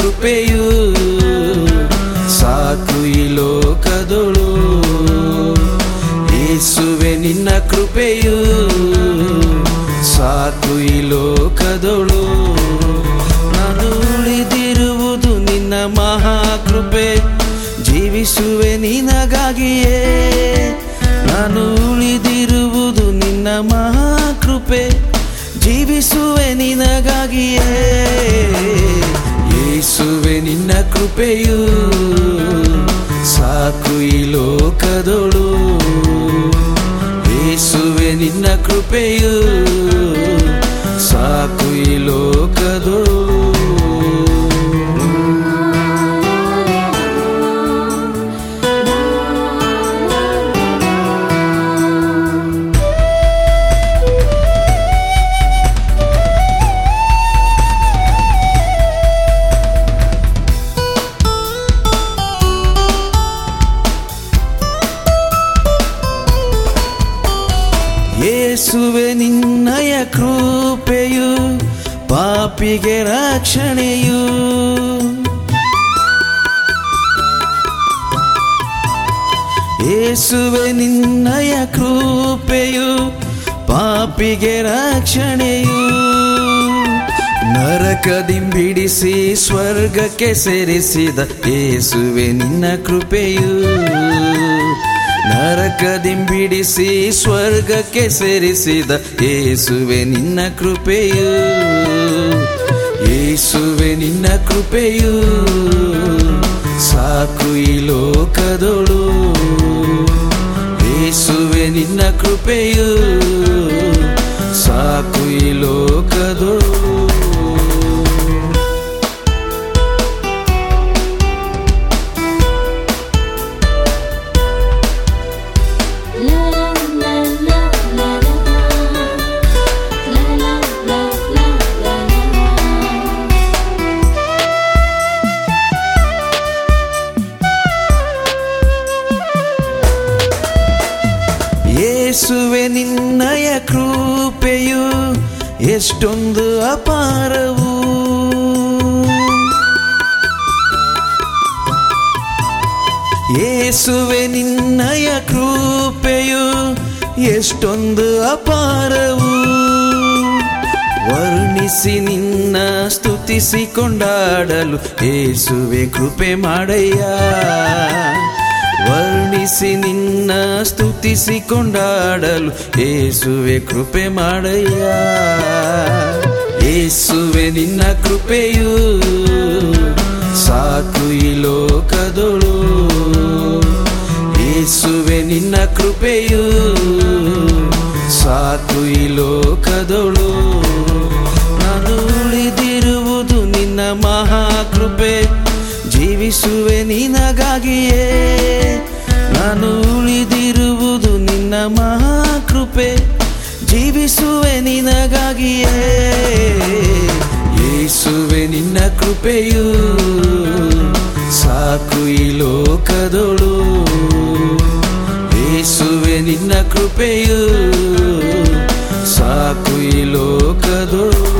ಕೃಪೆಯು ಸಾಕು ಈ ಲೋಕದೊಳು ಯೇಸುವೆ ನಿನ್ನ ಕೃಪೆಯು ಸಾಕು ಈ ಲೋಕದೊಳು ನಾನು ಉಳಿದಿರುವುದು ನಿನ್ನ ಮಹಾಕೃಪೆ ಜೀವಿಸುವೆ ನಿನಗಾಗಿಯೇ ನಾನು ಉಳಿದಿರುವುದು ನಿನ್ನ ಮಹಾಕೃಪೆ ಜೀವಿಸುವೆ ನಿನಗಾಗಿಯೇ ಯೇಸುವೆ ನಿನ್ನ ಕೃಪೆಯು ಸಾಕು ಈ ಲೋಕದೊಳು ಯೇಸುವೆ ನಿನ್ನ ಕೃಪೆಯು ಸಾಕು ಈ ಲೋಕದೊಳು ಯೇಸುವೆ ನಿನ್ನಯ ಕೃಪೆಯು ಪಾಪಿಗೆ ರಕ್ಷಣೆಯು ಯೇಸುವೆ ನಿನ್ನಯ ಕೃಪೆಯು ಪಾಪಿಗೆ ರಕ್ಷಣೆಯು ನರಕದಿಂಬಿಡಿಸಿ ಸ್ವರ್ಗಕ್ಕೆ ಸೇರಿಸಿದ ಯೇಸುವೆ ನಿನ್ನ ಕೃಪೆಯು ನರಕದಿಂಬಿಡಿಸಿ ಸ್ವರ್ಗಕ್ಕೆ ಸೇರಿಸಿದ ಯೇಸುವೆ ನಿನ್ನ ಕೃಪೆಯು ಯೇಸುವೆ ನಿನ್ನ ಕೃಪೆಯು ಸಾಕು ಈ ಲೋಕದೊಳು ಯೇಸುವೆ ನಿನ್ನ ಕೃಪೆಯು ಸಾಕು ಈ ಲೋಕದೊಳು La la la la la la la la la la ಯೇಸುವೆ ನಿನ್ನಯ ಕೃಪೆಯು ಎಷ್ಟೊಂದು ಅಪಾರವು ಯೇಸುವೆ ನಿನ್ನಯ ಕೃಪೆಯು ಎಷ್ಟೊಂದು ಅಪಾರವು ವರ್ಣಿಸಿ ನಿನ್ನ ಸ್ತುತಿಸಿ ಕೊಂಡಾಡಲು ಯೇಸುವೆ ಕೃಪೆ ಮಾಡಯ್ಯ ವರ್ಣಿಸಿ ನಿನ್ನ ಸ್ತುತಿಸಿ ಕೊಂಡಾಡಲು ಯೇಸುವೆ ಕೃಪೆ ಮಾಡಯ್ಯ ಯೇಸುವೆ ನಿನ್ನ ಕೃಪೆಯು ಸಾಕು ಈ ಲೋಕದೊಳು ಯೇಸುವೆ ನಿನ್ನ ಕೃಪೆಯು ಸಾಕು ಈ ಲೋಕದೊಳು ನಾನು ಉಳಿದಿರುವುದು ನಿನ್ನ ಮಹಾಕೃಪೆ ಜೀವಿಸುವೆ ನಿನಗಾಗಿಯೇ ನಾನು ಉಳಿದಿರುವುದು ನಿನ್ನ ಮಹಾಕೃಪೆ ಜೀವಿಸುವೆ ನಿನಗಾಗಿಯೇ ಯೇಸುವೆ ನಿನ್ನ ಕೃಪೆಯು ಸಾಕು ಈ ಲೋಕದೊಳು ಯೇಸುವೆ ನಿನ್ನ ಕೃಪೆಯು ಸಾಕು ಈ ಲೋಕದೊಳು